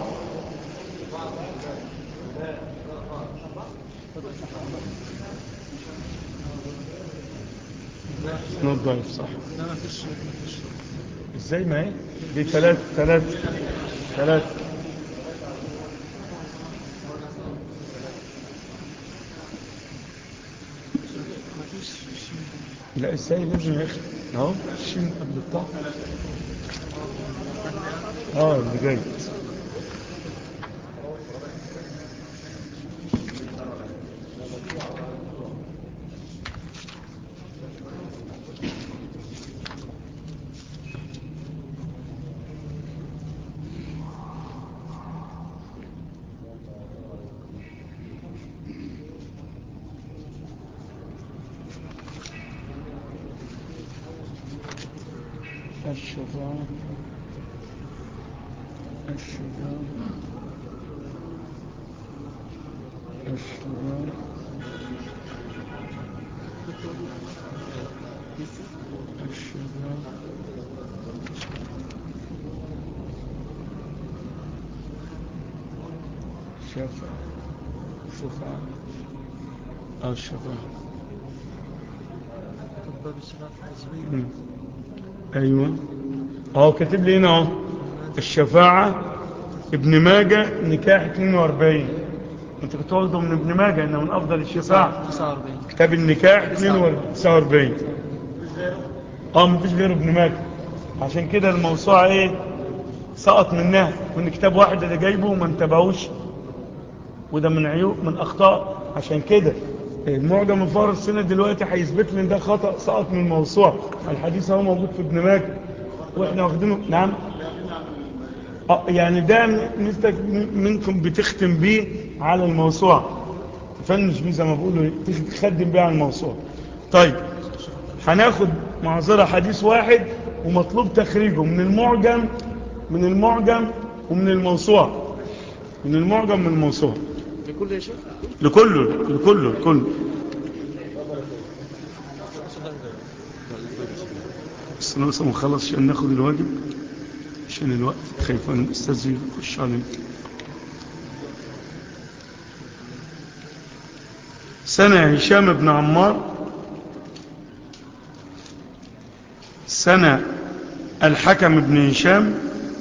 نوت ضعيف صح لا ما فيش ازاي ما هي دي ثلاث ثلاث ثلاث لا السائل لازم يا اخي اهو الشين قبل الطاء اه اللي جاي الشفاعة الشفاعة الشفاعة الشفاعة شفاعة شفاعة الشفاعة باب الشفاعة في التزويج مم. ايوه اهو كاتب لي هنا اهو الشفاعة ابن ماجه نكاح 42 انت كنت واخده من ابن ماجه انه من افضل الشفاعة 49 كتاب النكاح 49 اه مفيش غيره ابن ماجه عشان كده الموسوعة ايه سقط منها وان كتاب واحد اللي جايبه وما انتبهوش وده من عيوب من اخطاء عشان كده المعجم الفارس السنة دلوقتي هيثبت لي ان ده خطأ سقط من الموسوعة الحديث هو موجود في ابن ماجه واحنا واخدينه نعم اه يعني ده مثلك منكم بتختم بيه على الموسوعة تفنش بيه زي ما بيقولوا تخدم بيه على الموسوعة طيب هناخد معذرة حديث واحد ومطلوب تخريجه من المعجم من المعجم ومن الموسوعة من المعجم من الموسوعة لكل يا شيخ لكله لكله لكله بس انا لسه مخلص عشان ناخد الواجب عشان الوقت خايف ان الاستاذ يخش علينا سنة هشام بن عمار سنة الحكم بن هشام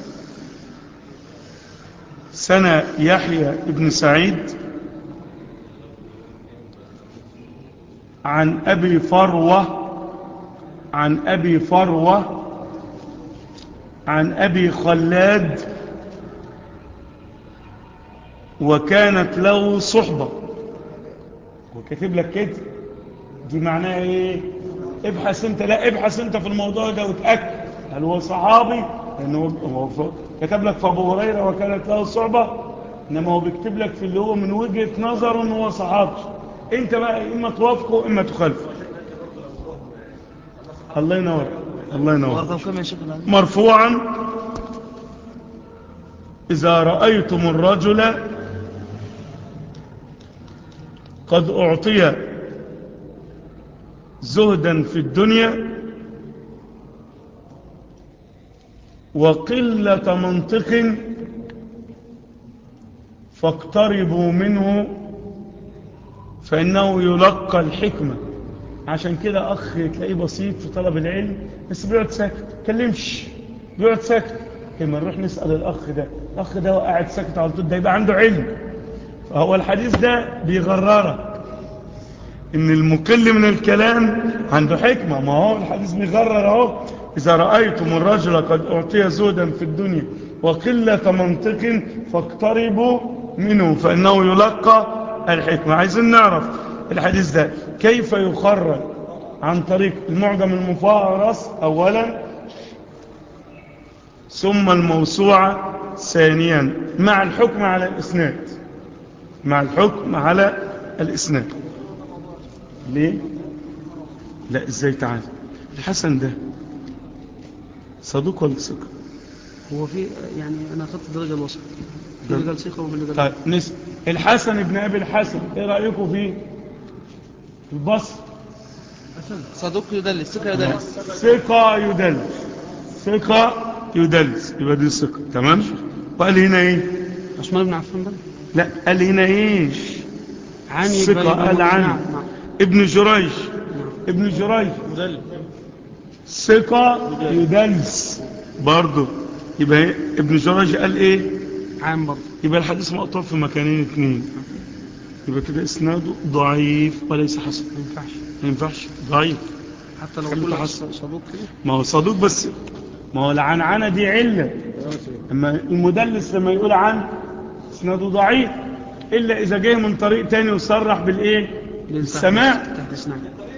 سنة يحيى بن سعيد عن أبي فروة عن أبي فروة عن أبي خلاد وكانت له صحبة وكاتب لك كده دي معناها ايه ابحث انت لا ابحث انت في الموضوع ده وتأكد هل هو صحابي لانه هو ف- كتب لك في ابو هريرة وكانت له صحبة انما هو بيكتب لك في اللي هو من وجهة نظره ان هو صحابي انت بقى اما توافقه اما تخالفه الله ينور الله ينور ورقم كم يا شيخ العلي؟ مرفوعا إذا رأيتم الرجل قد أعطي زهدا في الدنيا وقلة منطق فاقتربوا منه فإنه يلقى الحكمة عشان كده أخ تلاقيه بسيط في طلب العلم بس بيقعد ساكت كلمش بيقعد ساكت لما نروح نسأل الأخ ده الأخ ده قاعد ساكت على طول ده يبقى عنده علم فهو الحديث ده بيغررك إن المقل من الكلام عنده حكمة ما هو الحديث بيغرر اهو إذا رأيتم الرجل قد أعطي زهدا في الدنيا وقلة منطق فاقتربوا منه فإنه يلقى الحكمة عايزين نعرف الحديث ده كيف يخرج عن طريق المعجم المفارس أولا ثم الموسوعة ثانيا مع الحكم على الإسناد مع الحكم على الإسناد ليه؟ لا ازاي تعالى الحسن ده صدوق ولا ثقة هو في يعني انا اخذت الدرجه الوسط في ده- رجال ثقه وفي رجال طيب نس الحسن ابن ابي الحسن ايه رايكم فيه في البصر صدوق يدلس ثقه يدلس ثقة يدلس ثقة يدلس يبقى دي ثقة تمام وقال هنا ايه عثمان بن عفان ده لا قال هنا ايش عن ثقة قال عن نعم نعم ابن جريج ابن جريج ثقة يدلس برضه يبقى إيه؟ ابن جريج قال ايه عام برضه يبقى الحديث مقطوع في مكانين اثنين يبقى كده اسناده ضعيف وليس حسن ما ينفعش ما ينفعش ضعيف حتى لو كان كل متحصل. صدوق كده ما هو صدوق بس ما هو العنعنة دي علة اما المدلس لما يقول عن اسناده ضعيف الا اذا جه من طريق تاني وصرح بالايه بالسماع تحت اسنان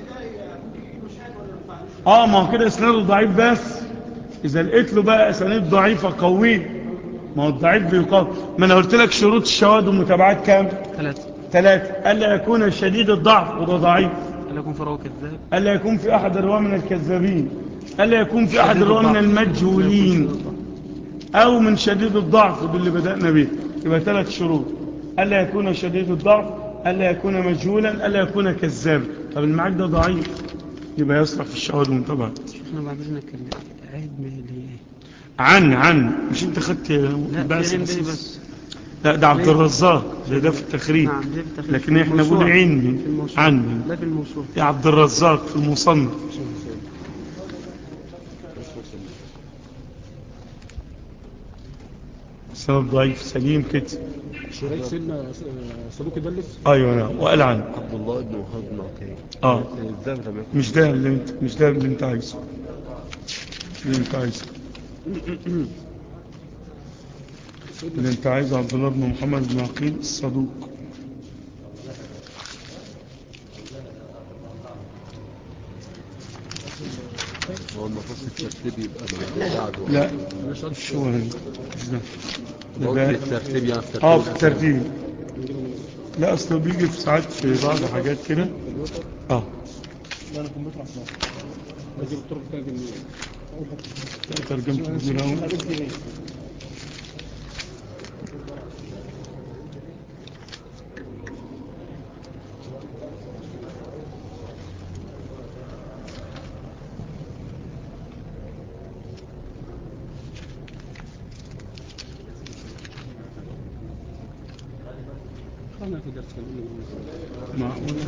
اه ما هو كده اسناده ضعيف بس اذا لقيت له بقى اسانيد ضعيفه قويه ما هو الضعيف بيقوي ما انا قلت لك شروط الشواذ والمتابعات كام ثلاثة ثلاثه الا يكون شديد الضعف وده ضعيف ألا يكون فراغ كذاب الا يكون في احد الرواه من الكذابين الا يكون في احد الرواه من المجهولين او من شديد الضعف ودي اللي بدانا به يبقى ثلاث شروط الا يكون شديد الضعف الا يكون مجهولا الا يكون كذابا طب المعاك ده ضعيف يبقى يصلح في الشواذ والمتابعات احنا بعد اذنك عيد من اللي هي عن عن مش انت خدت لا بس في عين بس بيه بس بس لا ده عبد الرزاق ده ده في التخريج نعم ده في التخريج. لكن احنا الموسوعة. بنقول عين في الموسوعة. عن لا في الموسوعة يا عبد الرزاق في المصنف سند ضعيف سليم كده شريك سيدنا صدوق يدلس ايوه نعم وقال عن عبد الله بن وهاب بن عقيل اه الذهب لم يكن مش ده اللي انت مش ده اللي انت عايزه اللي انت عايزه اللي انت عايزه عبد الله بن محمد بن عقيل الصدوق هو المفروض الترتيب يبقى بعده لا مش هو هنا. مش ده ده هو ده- في الترتيب يعني في اه في الترتيب الترتيب لا اصله بيجي في ساعات في بعض حاجات كده اه لا انا كمبيوتر عشان اجيب الطرق بتاعت ترجمت من الاول خلينا في درس كلمنا معقولة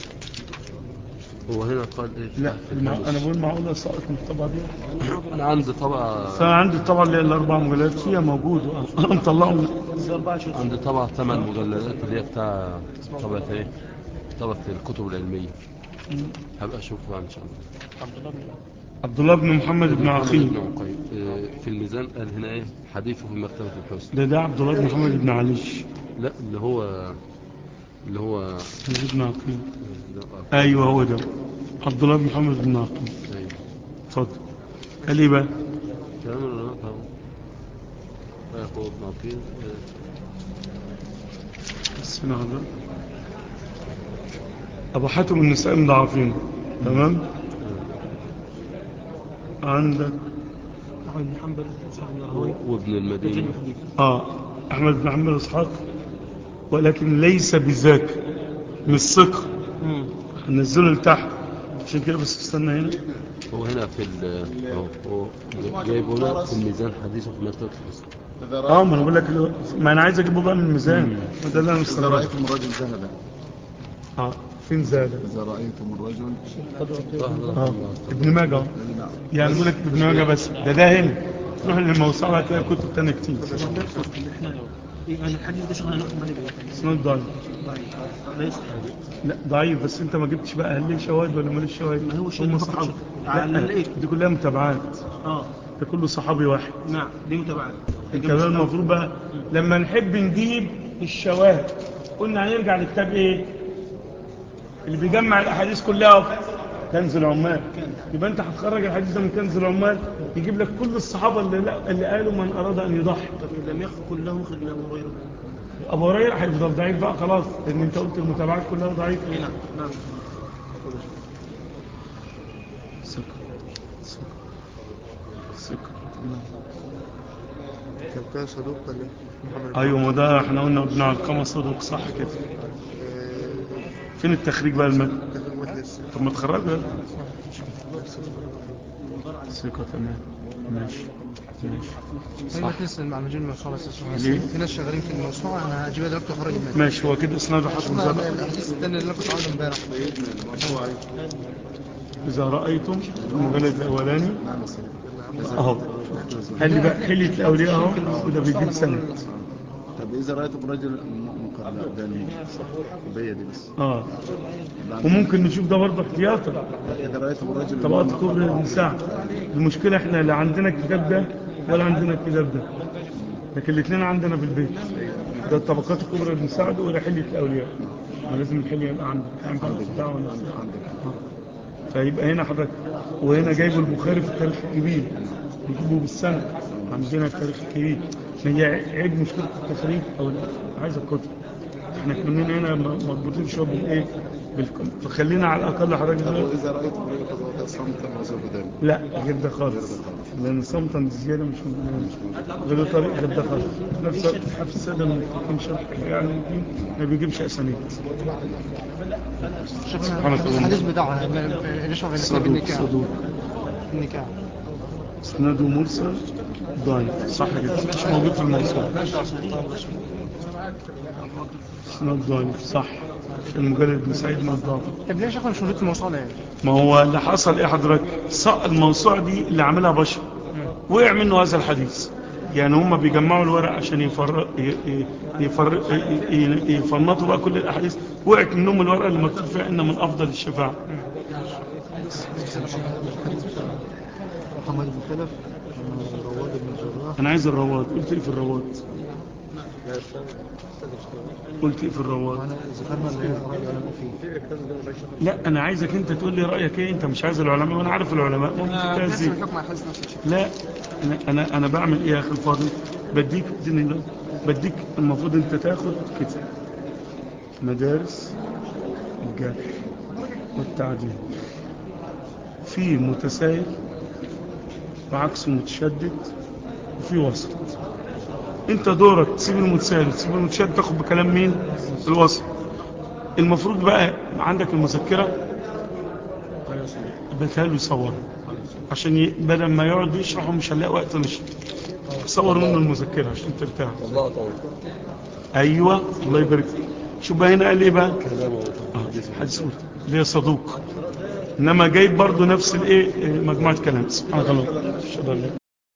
هو هنا قال ايه لا في المع... الهامش. انا بقول معقولة سقط من الطبعة دي انا عندي طبعا فانا عندي الطبعة اللي هي الاربع مجلدات فيها موجود آه. انا مطلعهم عندي طبعا ثمان مجلدات اللي هي بتاع طبعة ايه طبعة الكتب العلمية هبقى اشوفها ان شاء الله عبد الله بن محمد بن عقيل بن عقيل آه، في الميزان قال هنا ايه حديثه في مرتبة الحسن ده ده عبد الله بن محمد بن عليش لا اللي هو اللي هو بن عقيل ده- ايوه هو ده عبد الله بن محمد بن عقيل ايوه اتفضل قال ايه بقى كلام العلماء طبعا يقول ابن عقيل آه، بس هنا حضر. ابو حاتم النساء مضاعفين تمام عندك أحمد بن حنبل صاحب الراهوي وابن المدينة رجل حديث اه احمد بن محمد اسحاق ولكن ليس بذاك مش ثقه هنزله لتحت عشان كده بس استنى هنا هو هنا في ال هو هو جايبه هنا في الميزان حديثه في مرتبة الحسن اه ما انا بقول لك اللي- ما انا عايز اجيبه بقى من الميزان ما ده اللي انا إذا مستغرب رأيتم الرجل ذهبا اه فين زاد إذا رأيتم الرجل اه ابن ماجه أهو. يعني بقول لك ابن ماجه بس ده ده هنا تروح للموسوعه هتلاقي كتب تانية كتير يعني الحديث ده شغلنا نحكم عليه بالحديث اسناد ضعيف ليس لا ضعيف بس انت ما جبتش بقى هل ليه شواهد ولا ماليش شواهد ما هو شيء هم فقط صحابه شيء. على لا الإيه؟ دي كلها متابعات اه ده كله صحابي واحد نعم دي متابعة كمان المفروض بقى لما نحب نجيب الشواهد قلنا هنرجع لكتاب ايه اللي بيجمع الاحاديث كلها كنز العمال يبقى انت هتخرج الحديث ده من كنز العمال يجيب لك كل الصحابه اللي, لا اللي قالوا من اراد ان يضحي طب لم يخرج كلهم خرج من ابو هريره ابو هريره هيفضل ضعيف بقى خلاص لان انت قلت المتابعات كلها ضعيفه اي نعم نعم كان كان صدوق ولا محمد بن ايوه ما ده احنا قلنا ابن علقمه صدق صح كده فين التخريج بقى المد كان المجلس طب ما تخرجوا يلا ثقه تمام ماشي ماشي ايوه تسال مع المجنون خلاص ليه؟ في ناس شغالين في الموسوعه انا هجيبها دلوقتي واخرج المادة ماشي هو كده اسناده حسن أنا زرع الاحاديث الثانيه اللي انا كنت عاملها امبارح إذا رأيتم المجلد الأولاني أهو قال لي بقى حلية الأولياء أهو وده بيجيب سند طب اذا رايتم رجل مؤمن قد دانه يبقى هي دي بس اه وممكن نشوف ده برضه احتياطا اذا رايتم رجل طبقات مؤمن كبرى قد- ابن سعد المشكلة احنا لا عندنا الكتاب ده ولا عندنا الكتاب ده لكن الاثنين عندنا في البيت ده الطبقات الكبرى ابن سعد ولا حلية الأولياء ما لازم الحلية يبقى عندك عندك بتاعه ولا آه. فيبقى هنا حضرتك وهنا جايب البخاري في التاريخ الكبير بيجيبه بالسنة عندنا التاريخ الكبير هي عيب مشكلة التخريج أو عايز الكتب احنا كلنا هنا مربوطين شويه بالايه بالكم فخلينا على الاقل حضرتك طب دلوقتي- واذا رايتم رجل قد وقع صمتا وسوف دانه لا غير ده خالص لان صمتا زياده مش موجود غير طريق غير ده خالص في نفس الوقت حافظ الساده المتقين شرح يعني الدين ما بيجيبش اسانيد سبحانك اللهم الحديث بتاعها نشرح صدوق النكاح صدوق النكاح اسناده مرسل ضعيف صح كده مش موجود في الموصول اسناد ضعيف صح المجلد بن سعيد من الضعف طب ليه شيخ مش موجود في الموصول يعني ما هو اللي حصل ايه حضرتك ص- الموسوعة دي اللي عملها بشر وقع منه هذا الحديث يعني هم بيجمعوا الورق عشان يفر... ي- ي- يفر... ي- ي- يفنطوا بقى كل الاحاديث وقعت منهم الورقه اللي مكتوب فيها ان من افضل الشفاعه محمد بن خلف رواد بن الجراح انا عايز الرواد قلت ايه في الرواد قلت ايه في الرواد وانا ذكرنا اللي هي رأي العلماء فيه لا انا عايزك انت تقول لي رايك ايه انت مش عايز العلماء وانا عارف العلماء ممكن تهزي الحكم على الحديث نفسه لا انا انا انا بعمل ايه يا اخي الفاضل بديك اديني ده بديك المفروض انت تاخد كده مدارس الجرح والتعديل في متساهل وعكسه متشدد وفي وسط انت دورك تسيب المتساهل تسيب المتشدد تاخد بكلام مين الوسط المفروض بقى عندك المذكره بتهيأله يصورها عشان ي... بدل ما يقعد يشرح ومش هنلاقي وقت نشرح صور منه المذكرة عشان ترتاح الله طول ايوه الله يبارك فيك شوف بقى هنا قال ايه بقى كلامه آه، حديث قلت اللي هي صدوق انما جايب برضو نفس الايه إيه، مجموعه كلام سبحان الله أشهد أن لا إله إلا الله.